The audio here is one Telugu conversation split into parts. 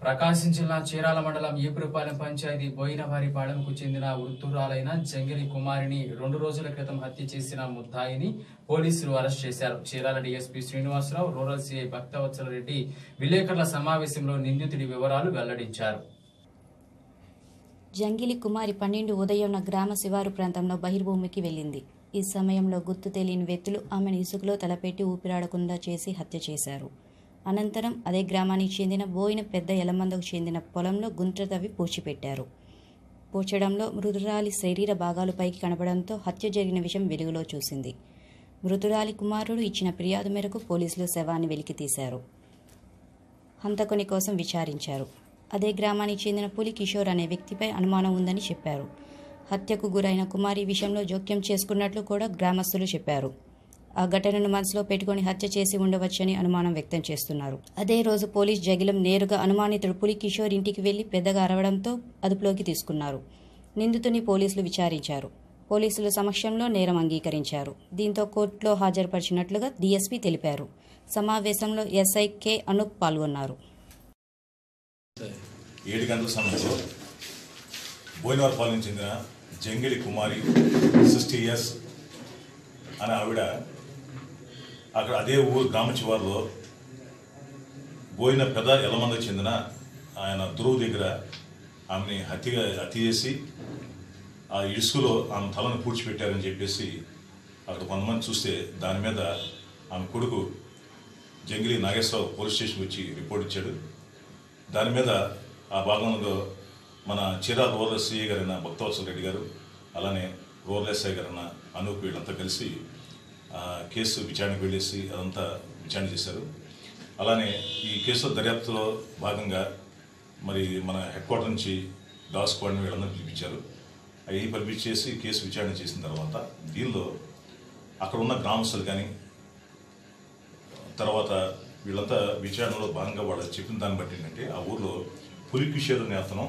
ప్రకాశం జిల్లా చీరాల మండలం ఈపురపాలెం పంచాయతీ బోయినవారిపాలెంకు చెందిన వృద్ధురాలైన జంగిలి కుమారిని రెండు రోజుల క్రితం హత్య చేసిన ముద్దాయిని పోలీసులు అరెస్ట్ చేశారు Chirala DSP Srinivasarao rural CI Bhaktavatsala Reddy విలేకరుల సమావేశంలో నిందితుడి వివరాలు వెల్లడించారు జంగిలి కుమారి పన్నెండు ఉదయం గ్రామ శివారు ప్రాంతంలో బహిర్భూమికి వెళ్ళింది ఈ సమయంలో గుర్తు తెలియని వ్యక్తులు ఆమెను ఇసుకలో తలపెట్టి ఊపిరాడకుండా చేసి హత్య చేశారు అనంతరం అదే గ్రామానికి చెందిన బోయిన పెద్ద ఎలమందకు చెందిన పొలంలో గుంట తవ్వి పూడ్చిపెట్టారు పూడ్చడంలో మృదురాలి శరీర భాగాలు పైకి కనపడంతో హత్య జరిగిన విషయం వెలుగులో చూసింది మృతురాలి కుమారుడు ఇచ్చిన ఫిర్యాదు మేరకు పోలీసులు శవాన్ని వెలికి తీశారు హంతకుని కోసం విచారించారు అదే గ్రామానికి చెందిన పులి కిషోర్ అనే వ్యక్తిపై అనుమానం ఉందని చెప్పారు హత్యకు గురైన కుమారి విషయంలో జోక్యం చేసుకున్నట్లు కూడా గ్రామస్తులు చెప్పారు ఆ ఘటనను మనసులో పెట్టుకుని హత్య చేసి ఉండవచ్చని అనుమానం వ్యక్తం చేస్తున్నారు అదే రోజు పోలీస్ జగిలం నేరుగా అనుమానితుడు పులి కిషోర్ ఇంటికి వెళ్లి పెద్దగా అరవడంతో అదుపులోకి తీసుకున్నారు నిందితుని పోలీసులు విచారించారు పోలీసుల సమక్షంలో నేరం అంగీకరించారు దీంతో కోర్టులో హాజరుపరిచినట్లుగా డీఎస్పీ తెలిపారు సమావేశంలో ఎస్ఐ కె అనూప్ పాల్గొన్నారు ఏడు గంటల సమయంలో బోయినవరపాలెం చెందిన జంగిలి కుమారి సిక్స్టీ ఇయర్స్ అనే ఆవిడ అక్కడ అదే ఊరు గ్రామ చివరిలో బోయిన పెద్ద ఎలమందకు చెందిన ఆయన ధ్రువ్ దగ్గర ఆమెని హత్య హత్య చేసి ఆ ఇసుకలో ఆమె తలను పూడ్చిపెట్టారని చెప్పేసి అక్కడ కొంతమంది చూస్తే దాని మీద ఆమె కొడుకు జంగిలి నాగేశ్వరరావు పోలీస్ స్టేషన్కి వచ్చి రిపోర్ట్ ఇచ్చాడు దాని మీద ఆ భాగంలో మన చీరాల రూరల్ సిఐ గారైన భక్తవత్సల రెడ్డి గారు అలానే రూరల్ ఎస్ఐ గారైన అనూప్ వీళ్ళంతా కలిసి ఆ కేసు విచారణకు వెళ్ళేసి అదంతా విచారణ చేశారు అలానే ఈ కేసు దర్యాప్తులో భాగంగా మరి మన హెడ్ క్వార్టర్ నుంచి డాగ్ స్క్వాడ్ని వీళ్ళందరూ పిలిపించారు అవి పిలిపించేసి కేసు విచారణ చేసిన తర్వాత దీనిలో అక్కడ ఉన్న గ్రామస్తులు కానీ తర్వాత వీళ్ళంతా విచారణలో భాగంగా వాళ్ళు చెప్పిన దాన్ని బట్టి ఏంటంటే ఆ ఊర్లో పులి కిషోర్ అనే అతను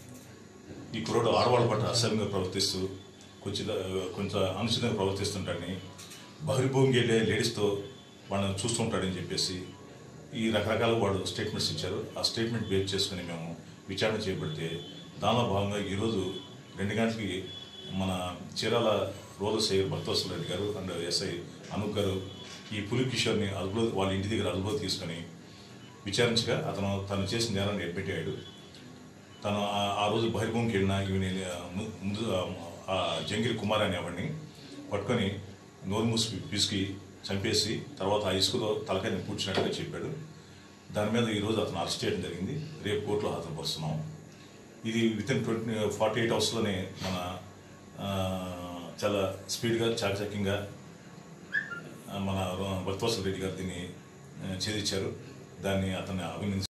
ఈ కుర్రోడు ఆడవాళ్ళ పట్ల అసహ్యంగా ప్రవర్తిస్తూ కొంచెం కొంచెం అనుచితంగా ప్రవర్తిస్తుంటాడని బహిర్భూమికి వెళ్ళే లేడీస్తో వాళ్ళని చూస్తుంటాడని చెప్పేసి ఈ రకరకాల వాడు స్టేట్మెంట్స్ ఇచ్చారు ఆ స్టేట్మెంట్ బేస్ చేసుకుని మేము విచారణ చేయబడితే దానిలో భాగంగా ఈరోజు రెండు గంటలకి మన చీరాల రూరల్ సైర్ భక్తవత్సల రెడ్డి గారు అండ్ ఎస్ఐ అనూప్ గారు ఈ పులి కిషోర్ని అదుపులో వాళ్ళ ఇంటి దగ్గర అదుపులో తీసుకొని విచారించగా అతను తను చేసిన నేరాన్ని అడ్మిట్ అయ్యాడు తను ఆ- ఆ రోజు బహిర్భూమికి వెళ్ళిన ఈవిని ము- ముందు ఆ- ఆ జంగిరి కుమార్ అనేవాడిని పట్టుకొని నోరు మూసి పిసికి చంపేసి తర్వాత ఆ ఇసుకతో తలకాయని పూడ్చినట్టుగా చెప్పాడు దాని మీద ఈరోజు అతను అరెస్ట్ చేయడం జరిగింది రేపు కోర్టులో హాజరుపరుస్తున్నాం ఇది within twenty forty eight అవర్స్లోనే మన ఆ, చాలా స్పీడ్గా చాకచక్యంగా మన భక్తవత్సల రెడ్డి గారు దీన్ని ఆ, ఛేదించారు దాన్ని అతన్ని అభినంది